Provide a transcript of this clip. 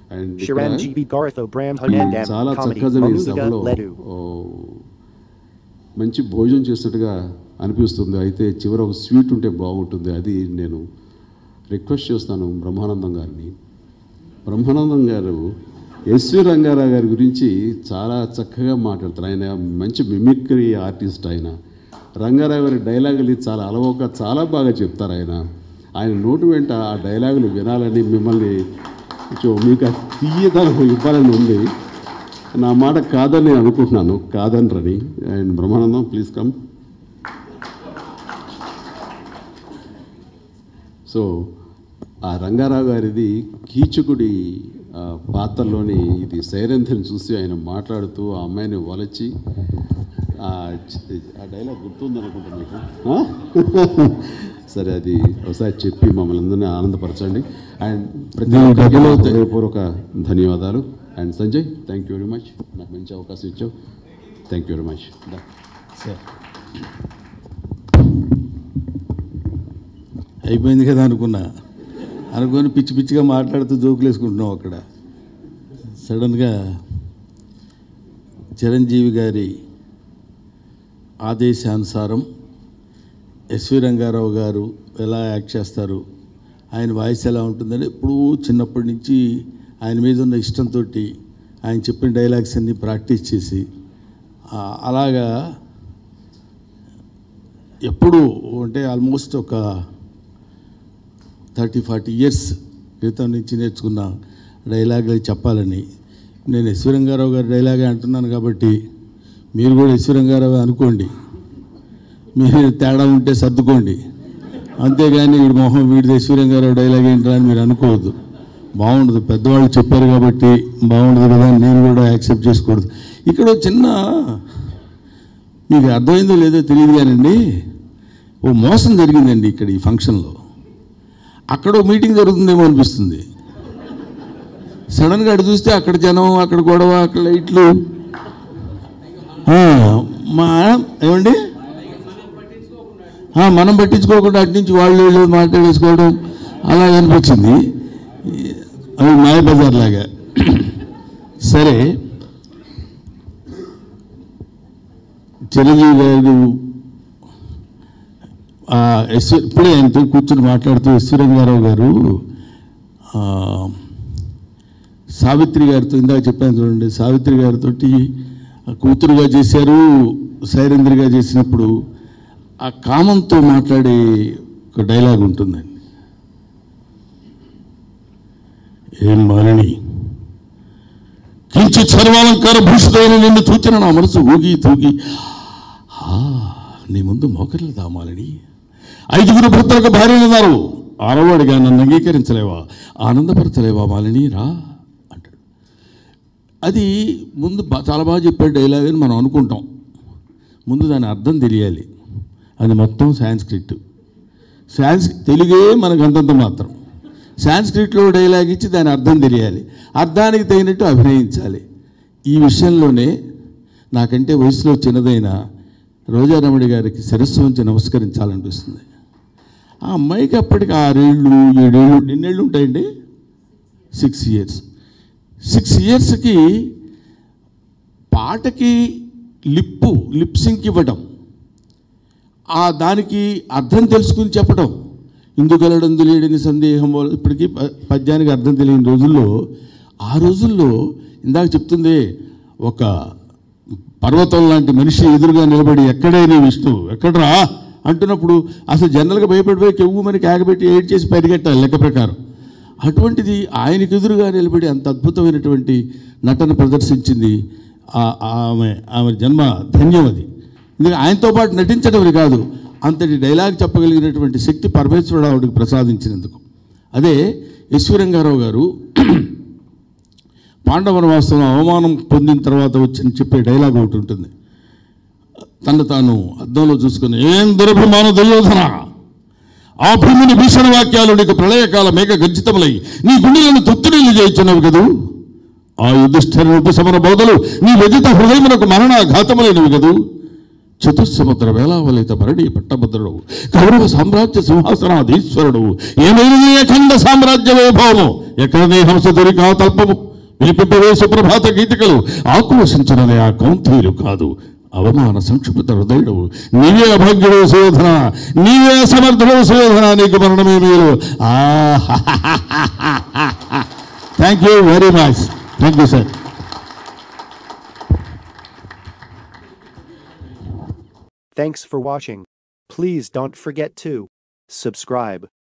And Sharam ఇక్కడ GB Gartho Bram ఈ Hanandam చాలా Comedy చక్కగా ఈ Mamuga సభలో Ledu ఓ, మంచి భోజనం చేసినట్టుగా అనిపిస్తుంది అయితే చివర ఒక స్వీట్ ఉంటే బాగుంటుంది అది నేను రిక్వెస్ట్ చేస్తాను బ్రహ్మానందం గారిని బ్రహ్మానందం గారు ఎస్వి రంగారావు గారి గురించి చాలా చక్కగా మాట్లాడతారు ఆయన మంచి మిమిక్రీ ఆర్టిస్ట్ ఆయన రంగారావు గారి డైలాగులు చాలా అలవోక చాలా బాగా చెప్తారు ఆయన ఆయన నోటు వెంట ఆ డైలాగులు వినాలని మిమ్మల్ని కొంచెం మీకు ఆ తీయదనం ఇవ్వాలని ఉంది నా మాట కాదని నేను అనుకుంటున్నాను కాదనరని and Brahmanandam please come so ఆ రంగారావు గారిది కీచకుడి ఆ, పాత్రలోని ఇది సైరంధ్రం చూసి ఆయన మాట్లాడుతూ ఆ అమ్మాయిని వలచి ఆ చ- ఆ డైలాగ్ గుర్తుంది అనుకుంటా మీకు ఆ? సరే అది ఒకసారి చెప్పి మమ్మల్ని అందరినీ ఆనందపరచండి అండ్ ప్రతి ఒక్కరికి నా హృదయపూర్వక ధన్యవాదాలు and Sanjay thank you very much నాకు మంచి అవకాశం ఇచ్చావు థ్యాంక్ యూ వెరీ మచ్ అయిపోయింది కదా అనుకున్నా అనుకొని పిచ్చి పిచ్చిగా మాట్లాడుతూ జోకులు వేసుకుంటున్నాం అక్కడ సడన్గా చిరంజీవి గారి ఆదేశానుసారం ఎస్వి రంగారావు గారు ఎలా యాక్ట్ చేస్తారు ఆయన వాయిస్ ఎలా ఉంటుందని ఎప్పుడూ చిన్నప్పటి నుంచి ఆయన మీద ఉన్న ఇష్టంతో ఆయన చెప్పిన డైలాగ్స్ అన్నీ ప్రాక్టీస్ చేసి ఆ, అలాగా ఎప్పుడు అంటే ఆల్మోస్ట్ ఒక థర్టీ ఫార్టీ ఇయర్స్ క్రితం నుంచి నేర్చుకున్న డైలాగులు చెప్పాలని నేను ఎస్వి రంగారావు గారి డైలాగే అంటున్నాను కాబట్టి మీరు కూడా ఎస్వి రంగారావు అనుకోండి మీరు తేడా ఉంటే సర్దుకోండి అంతేగాని వీడి మొహం వీడి ఎస్వి రంగారావు డైలాగ్ ఏంట్రా అని మీరు అనుకోవద్దు బాగుండదు పెద్దవాళ్ళు చెప్పారు కాబట్టి బాగుండదు కదా అని నేను కూడా యాక్సెప్ట్ చేసుకోకూడదు ఇక్కడ ఒక చిన్న మీకు అర్థమైందో లేదో తెలియదు కానండి ఓ మోసం జరిగిందండి ఇక్కడ ఈ ఫంక్షన్లో అక్కడ ఓ మీటింగ్ జరుగుతుందేమో అనిపిస్తుంది సడన్గా అటు చూస్తే అక్కడ జనం అక్కడ గొడవ అక్కడ లైట్లు ఆ, మా ఏమండి ఆ, మనం పట్టించుకోకుండా అటు నుంచి వాళ్ళు వీళ్ళు మాట్లాడేసుకోవడం అలా అనిపించింది అవి మాయబజార్ లాగా సరే చిరంజీవి గారు ఆ, ఎస్ ఇప్పుడే ఆయనతో కూర్చొని మాట్లాడుతూ ఎస్వి రంగారావు గారు ఆ, సావిత్రి గారితో ఇందాక చెప్పాను చూడండి సావిత్రి గారితో కూతురుగా చేశారు సైరంద్రిగా చేసినప్పుడు ఆ కామంతో మాట్లాడే ఒక డైలాగ్ ఉంటుందండి ఏం మాలిని కించి సర్వాలంకార భూషితమైన నిన్ను చూచిన నా మనసు ఊగి తూగి ఆ, నీ ముందు మోకర్లు దామాలని ఐదుగురు భర్తలకు భార్యలు ఉన్నారు ఆరవాడిగా నన్ను అంగీకరించలేవా ఆనందపరచలేవా మాలిని రా అంటాడు అది ముందు బా- చాలా బాగా చెప్పాడు డైలాగ్ అని మనం అనుకుంటాం ముందు దాని అర్థం తెలియాలి అది మొత్తం సాంస్క్రిట్ సాన్స్ తెలుగే మనకు అంతంత మాత్రం సాంస్క్రిట్లో డైలాగ్ ఇచ్చి దాని అర్థం తెలియాలి అర్థానికి తగినట్టు అభినయించాలి ఈ విషయంలోనే నాకంటే వయసులో చిన్నదైన రోజారమణి గారికి శిరస్సు ఉంచి నమస్కరించాలనిపిస్తుంది ఆ అమ్మాయికి అప్పటికి ఆరేళ్ళు ఏడేళ్ళు ఎన్నేళ్ళు ఉంటాయండి సిక్స్ ఇయర్స్ సిక్స్ ఇయర్స్కి పాటకి లిప్పు లిప్ సింక్ ఇవ్వడం ఆ దానికి అర్థం తెలుసుకుని చెప్పడం ఇందుగలడందు లేడని సందేహం వల్ల- ఇప్పటికీ ప- పద్యానికి అర్థం తెలియని రోజుల్లో ఆ రోజుల్లో ఇందాక చెప్తుంది ఒక పర్వతం లాంటి మనిషి ఎదురుగా నిలబడి ఎక్కడే నీ విష్ణు ఎక్కడరా అంటున్నప్పుడు అసలు జనరల్గా భయపడిపోయి కెవ్వు మనకి ఆగబెట్టి ఏడ్ చేసి పరిగెట్టాలి లెక్క ప్రకారం అటువంటిది ఆయనకు ఎదురుగా నిలబడి అంత అద్భుతమైనటువంటి నటన ప్రదర్శించింది ఆ- ఆమె ఆమె జన్మ ధన్యం అది ఎందుకంటే ఆయనతో పాటు నటించడం కాదు అంతటి డైలాగ్ చెప్పగలిగినటువంటి శక్తి పరమేశ్వరుడు ఆవిడకి ప్రసాదించినందుకు అదే ఈశ్వరంగారావు గారు పాండవ వాస్తవం అవమానం పొందిన తర్వాత వచ్చి చెప్పే డైలాగ్ ఒకటి ఉంటుంది తను తాను అద్దంలో చూసుకుని ఏం దురభిమాన దుర్యోధన ఆ భూమిని భీషణ వాక్యాలు నీకు ప్రళయకాల మేఘ గర్జితములై నీ గుండెలను తొత్తునీళ్ళు చేయించున్నావు కదూ ఆ యుధిష్ఠిర ఉపశమన బోధలు నీ వ్యధిత హృదయమునకు మరణాఘాతములైనవి కదూ చతుస్సముద్ర వేలావలిత భరణి పట్టభద్రుడు కౌరవ సామ్రాజ్య సింహాసనాధీశ్వరుడు ఏమైనది అఖండ సామ్రాజ్య వైభవము ఎక్కడనే హంస దొరికా తల్పము వినిపింపవే సుప్రభాత గీతికలు ఆక్రోశించినది ఆ కౌంతీలు కాదు అవమాన సంక్షిప్త హృదయుడు నీవే అభాగ్యుడు శోధన నీవే సమర్థుడు శోధన నీకు మరణమే మీరు thank you very much thank you sir Thanks for watching. Please don't forget to subscribe.